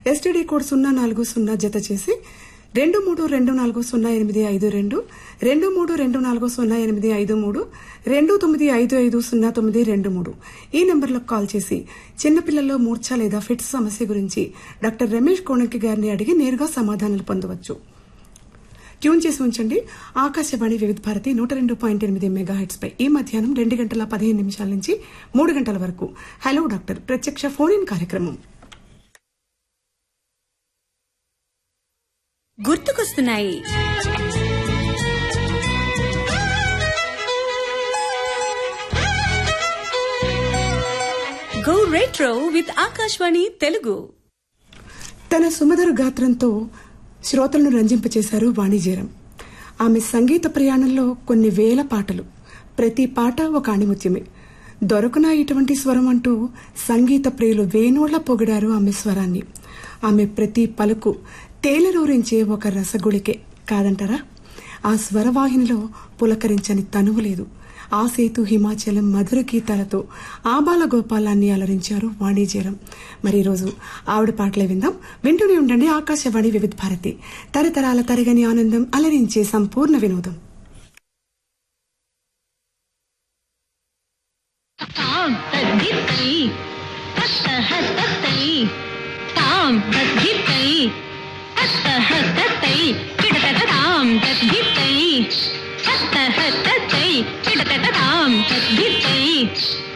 STD code సున్నా నాలుగు సున్నా జత చేసి రెండు మూడు రెండు నాలుగు సున్నా ఎనిమిది ఐదు రెండు రెండు మూడు రెండు నాలుగు సున్నా ఎనిమిది ఐదు మూడు రెండు తొమ్మిది ఐదు ఐదు సున్నా తొమ్మిది రెండు మూడు ఈ నెంబర్లకు కాల్ చేసి చిన్నపిల్లల్లో మూర్ఛ లేదా ఫిట్స్ సమస్య గురించి డాక్టర్ రమేష్ కోణంకి గారిని అడిగి నేరుగా సమాధానాలు పొందవచ్చు ట్యూన్ చేసి ఉంచండి ఆకాశవాణి వివిధ భారతి నూట రెండు పాయింట్ ఎనిమిది మెగా హెడ్స్ పై ఈ మధ్యాహ్నం రెండు గంటల పదిహేను నిమిషాల నుంచి మూడు గంటల వరకు హలో డాక్టర్ ప్రత్యక్ష ఫోన్ ఇన్ కార్యక్రమం గుర్తుకొస్తున్నాయి go retro with Akashvani Telugu తన సుమధుర గాత్రంతో శ్రోతలను రంజింపచేశారు వాణిజ్యరం ఆమె సంగీత ప్రయాణంలో కొన్ని వేల పాటలు ప్రతి పాట ఒక ఆణిముత్యమే దొరకునా ఇటువంటి స్వరం అంటూ సంగీత ప్రియులు వేణోళ్ల పొగిడారు ఆమె స్వరాన్ని ఆమె ప్రతి పలుకు తేలరూరించే ఒక రసగుళికే కాదంటారా ఆ స్వరవాహినిలో పులకరించని తనువు లేదు ఆ సేతు హిమాచలం మధుర గీతాలతో ఆబాల గోపాలాన్ని అలరించారు వాణిజ్యరం మరి ఈరోజు ఆవిడ పాటలే విందాం వింటూనే ఉండండి ఆకాశవాణి వివిధ భారతి తరతరాల తరగని ఆనందం అలరించే సంపూర్ణ వినోదం तां तद्धित्तै हस्तहस्तै तां तद्धित्तै हस्तहस्तै किडतकतां तद्धित्तै हस्तहस्तै किडतकतां तद्धित्तै